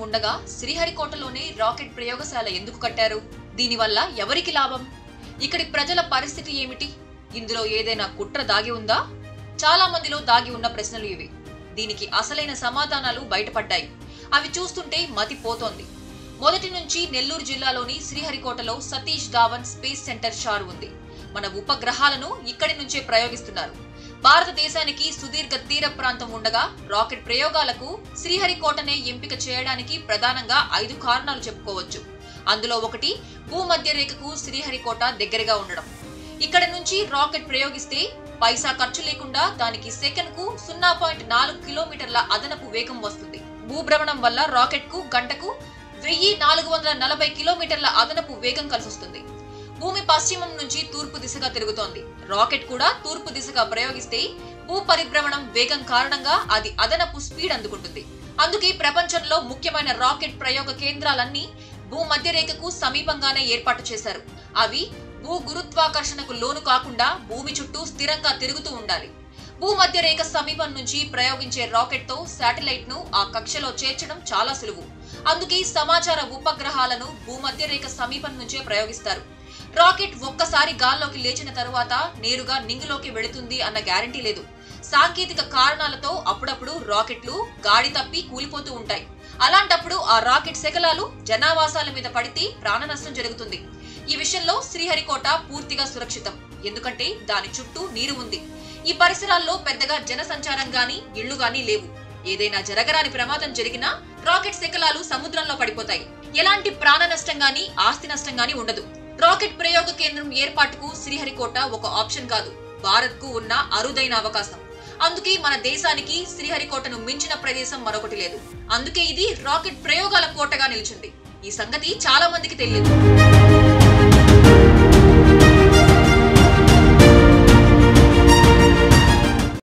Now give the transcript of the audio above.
ఉండగా శ్రీహరికోటలోనే రాకెట్ ప్రయోగశాల ఎందుకు కట్టారు దీనివల్ల ఎవరికి లాభం ఇక్కడి ప్రజల పరిస్థితి ఏమిటి ఇందులో ఏదైనా కుట్ర దాగి ఉందా చాలా మందిలో దాగి ఉన్న ప్రశ్నలు ఇవి దీనికి అసలైన సమాధానాలు బయటపడ్డాయి అవి చూస్తుంటే మతి పోతోంది మొదటి నుంచి నెల్లూరు జిల్లాలోని శ్రీహరికోటలో Satish Dhawan space centre SHAR ఉంది మన ఉపగ్రహాలను ఇక్కడి నుంచే ప్రయోగిస్తున్నారు భారతదేశానికి సుదీర్ఘ తీర ప్రాంతం ఉండగా రాకెట్ ప్రయోగాలకు శ్రీహరికోటనే ఎంపిక చేయడానికి ప్రధానంగా ఐదు కారణాలు చెప్పుకోవచ్చు అందులో ఒకటి భూమధ్య రేఖకు శ్రీహరికోట దగ్గరగా ఉండడం ఇక్కడ నుంచి రాకెట్ ప్రయోగిస్తే పైసా ఖర్చు లేకుండా దానికి సెకండ్ కు సున్నా పాయింట్ నాలుగు కిలోమీటర్ల అదనపు వేగం వస్తుంది భూభ్రమణం వల్ల రాకెట్ కు గంటకు వెయ్యి నాలుగు వందల నలభై కిలోమీటర్ల అదనపు వేగం కలిసొస్తుంది భూమి పశ్చిమం నుంచి తూర్పు దిశగా తిరుగుతోంది రాకెట్ కూడా తూర్పు దిశగా ప్రయోగిస్తే భూ పరిభ్రమణం వేగం కారణంగా అది అదనపు స్పీడ్ అందుకుంటుంది అందుకే ప్రపంచంలో ముఖ్యమైన రాకెట్ ప్రయోగ కేంద్రాలన్నీ భూమధ్య రేఖకు సమీపంగానే ఏర్పాటు చేశారు అవి భూ గురుత్వాకర్షణకు లోను కాకుండా భూమి చుట్టూ స్థిరంగా తిరుగుతూ ఉండాలి భూమధ్య రేఖ సమీపం నుంచి ప్రయోగించే రాకెట్ తో శాటిలైట్ ను ఆ కక్షలో చేర్చడం చాలా సులువు అందుకే సమాచార ఉపగ్రహాలను భూమధ్య రేఖ సమీపం నుంచే ప్రయోగిస్తారు రాకెట్ ఒక్కసారి గాల్లోకి లేచిన తరువాత నేరుగా నింగిలోకి వెళుతుంది అన్న గ్యారంటీ లేదు సాంకేతిక కారణాలతో అప్పుడప్పుడు రాకెట్లు గాడి తప్పి కూలిపోతూ ఉంటాయి అలాంటప్పుడు ఆ రాకెట్ శకలాలు జనావాసాల మీద పడితే ప్రాణ నష్టం జరుగుతుంది ఈ విషయంలో శ్రీహరికోట పూర్తిగా సురక్షితం ఎందుకంటే దాని చుట్టూ నీరు ఉంది ఈ పరిసరాల్లో పెద్దగా జన సంచారం గాని ఇళ్లు గాని లేవు ఏదైనా జరగరాని ప్రమాదం జరిగినా రాకెట్ శకలాలు సముద్రంలో పడిపోతాయి ఎలాంటి ప్రాణ నష్టం గాని ఆస్తి నష్టం గాని ఉండదు రాకెట్ ప్రయోగ కేంద్రం ఏర్పాటుకు శ్రీహరికోట ఒక ఆప్షన్ కాదు భారత్ కు ఉన్న అరుదైన అవకాశం అందుకే మన దేశానికి శ్రీహరికోటను మించిన ప్రదేశం మరొకటి లేదు అందుకే ఇది రాకెట్ ప్రయోగాల కోటగా నిలిచింది ఈ సంగతి చాలా మందికి తెలియదు